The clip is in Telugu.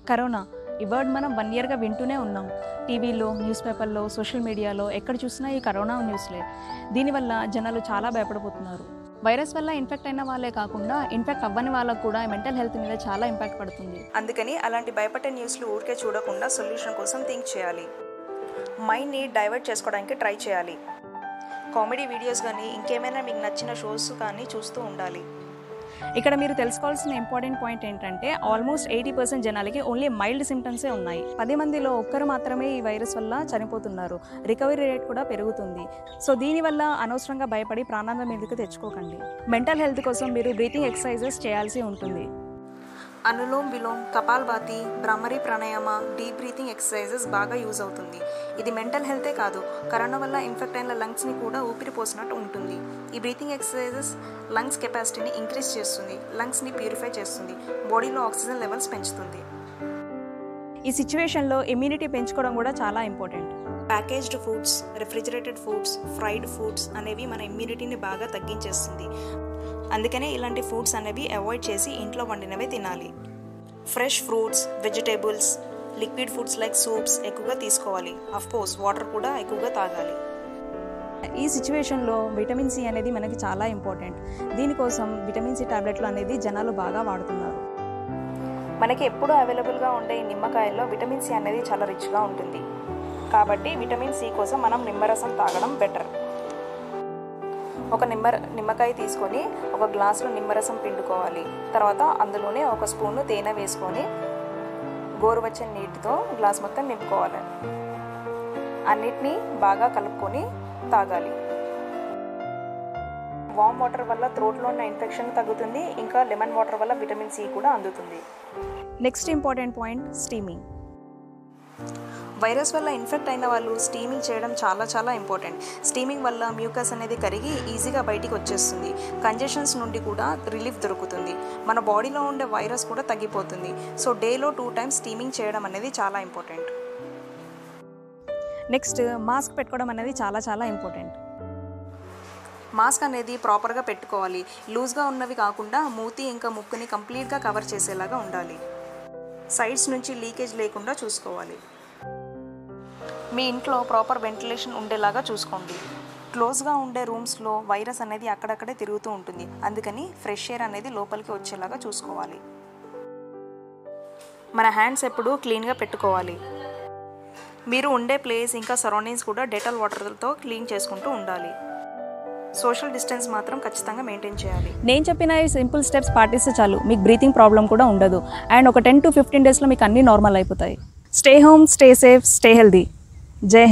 కరోనా ఈ వర్డ్ మనం వన్ ఇయర్గా వింటూనే ఉన్నాం టీవీలో న్యూస్ పేపర్లో సోషల్ మీడియాలో ఎక్కడ చూసినా ఈ కరోనా న్యూస్లే దీనివల్ల జనాలు చాలా భయపడిపోతున్నారు వైరస్ వల్ల ఇన్ఫెక్ట్ అయిన వాళ్ళే కాకుండా ఇన్ఫెక్ట్ అవ్వని వాళ్ళకు కూడా మెంటల్ హెల్త్ మీద చాలా ఇంపాక్ట్ పడుతుంది అందుకని అలాంటి భయపడే న్యూస్లు ఊరికే చూడకుండా సొల్యూషన్ కోసం థింక్ చేయాలి మైండ్ని డైవర్ట్ చేసుకోవడానికి ట్రై చేయాలి కామెడీ వీడియోస్ కానీ ఇంకేమైనా మీకు నచ్చిన షోస్ కానీ చూస్తూ ఉండాలి ఇక్కడ మీరు తెలుసుకోవాల్సిన ఇంపార్టెంట్ పాయింట్ ఏంటంటే ఆల్మోస్ట్ ఎయిటీ పర్సెంట్ జనాలకి ఓన్లీ మైల్డ్ సిమ్టమ్సే ఉన్నాయి పది మందిలో ఒక్కరు మాత్రమే ఈ వైరస్ వల్ల చనిపోతున్నారు రికవరీ రేట్ కూడా పెరుగుతుంది సో దీనివల్ల అనవసరంగా భయపడి ప్రాణాల మీదకి తెచ్చుకోకండి మెంటల్ హెల్త్ కోసం మీరు బ్రీతింగ్ ఎక్సర్సైజెస్ చేయాల్సి ఉంటుంది Anulom Vilom Kapalbhati Bhramari pranayama deep breathing exercises బాగా యూజ్ అవుతుంది ఇది మెంటల్ హెల్తే కాదు కరోనా వల్ల ఇన్ఫెక్ట్ అయిన లంగ్స్ని కూడా ఊపిరి పోసినట్టు ఉంటుంది ఈ బ్రీతింగ్ ఎక్సర్సైజెస్ లంగ్స్ కెపాసిటీని ఇంక్రీజ్ చేస్తుంది లంగ్స్ని ప్యూరిఫై చేస్తుంది బాడీలో ఆక్సిజన్ లెవెల్స్ పెంచుతుంది ఈ సిచ్యువేషన్లో ఇమ్యూనిటీ పెంచుకోవడం కూడా చాలా important packaged foods refrigerated foods fried foods అనేవి మన ఇమ్యూనిటీని బాగా తగ్గించేస్తుంది అందుకనే ఇలాంటి ఫుడ్స్ అనేవి అవాయిడ్ చేసి ఇంట్లో వండినవే తినాలి fresh fruits vegetables liquid foods like soups ఎక్కువగా తీసుకోవాలి కోర్స్ వాటర్ కూడా ఎక్కువగా తాగాలి ఈ సిచ్యువేషన్లో విటమిన్ సి అనేది మనకి చాలా ఇంపార్టెంట్ దీనికోసం విటమిన్ సి టాబ్లెట్లు అనేది జనాలు బాగా వాడుతున్నారు మనకి ఎప్పుడూ అవైలబుల్గా ఉండే ఈ నిమ్మకాయల్లో విటమిన్ సి అనేది చాలా రిచ్గా ఉంటుంది కాబట్టి విటమిన్ సి కోసం మనం నిమ్మరసం తాగడం బెటర్ ఒక నిమ్మ నిమ్మకాయ తీసుకొని ఒక గ్లాసులో నిమ్మరసం పిండుకోవాలి తర్వాత అందులోనే ఒక స్పూను తేనె వేసుకొని గోరువెచ్చని నీటితో గ్లాస్ మొత్తం నింపుకోవాలి అన్నిటినీ బాగా కలుపుకొని తాగాలి వామ్ వాటర్ వల్ల త్రోట్లో ఉన్న ఇన్ఫెక్షన్ తగ్గుతుంది ఇంకా లెమన్ వాటర్ వల్ల విటమిన్ సి కూడా అందుతుంది next important point steaming virus వల్ల ఇన్ఫెక్ట్ అయిన వాళ్ళు స్టీమింగ్ చేయడం చాలా చాలా ఇంపార్టెంట్ స్టీమింగ్ వల్ల మ్యూకస్ అనేది కరిగి ఈజీగా బయటికి వచ్చేస్తుంది కంజెషన్స్ నుండి కూడా రిలీఫ్ దొరుకుతుంది మన బాడీలో ఉండే వైరస్ కూడా తగ్గిపోతుంది సో డేలో టూ టైమ్స్ స్టీమింగ్ చేయడం అనేది చాలా ఇంపార్టెంట్ నెక్స్ట్ మాస్క్ పెట్టుకోవడం అనేది చాలా చాలా ఇంపార్టెంట్ మాస్క్ అనేది ప్రాపర్గా పెట్టుకోవాలి లూజ్గా ఉన్నవి కాకుండా మూతి ఇంకా ముక్కుని కంప్లీట్గా కవర్ చేసేలాగా ఉండాలి సైడ్స్ నుంచి లీకేజ్ లేకుండా చూసుకోవాలి మీ ఇంట్లో ప్రాపర్ వెంటిలేషన్ ఉండేలాగా చూసుకోండి క్లోజ్గా ఉండే రూమ్స్లో వైరస్ అనేది అక్కడక్కడే తిరుగుతూ ఉంటుంది అందుకని ఫ్రెష్ ఎయిర్ అనేది లోపలికి వచ్చేలాగా చూసుకోవాలి మన హ్యాండ్స్ ఎప్పుడూ క్లీన్గా పెట్టుకోవాలి మీరు ఉండే ప్లేస్ ఇంకా సరౌండింగ్స్ కూడా డెటాల్ వాటర్తో క్లీన్ చేసుకుంటూ ఉండాలి సోషల్ డిస్టెన్స్ మాత్రం ఖచ్చితంగా మెయింటైన్ చేయాలి నేను చెప్పిన ఈ సింపుల్ స్టెప్స్ పాటిస్తే చాలు మీకు బ్రీతింగ్ ప్రాబ్లం కూడా ఉండదు అండ్ ఒక టెన్ టు ఫిఫ్టీన్ డేస్లో మీకు అన్నీ నార్మల్ అయిపోతాయి stay home stay safe stay healthy జై హింద్.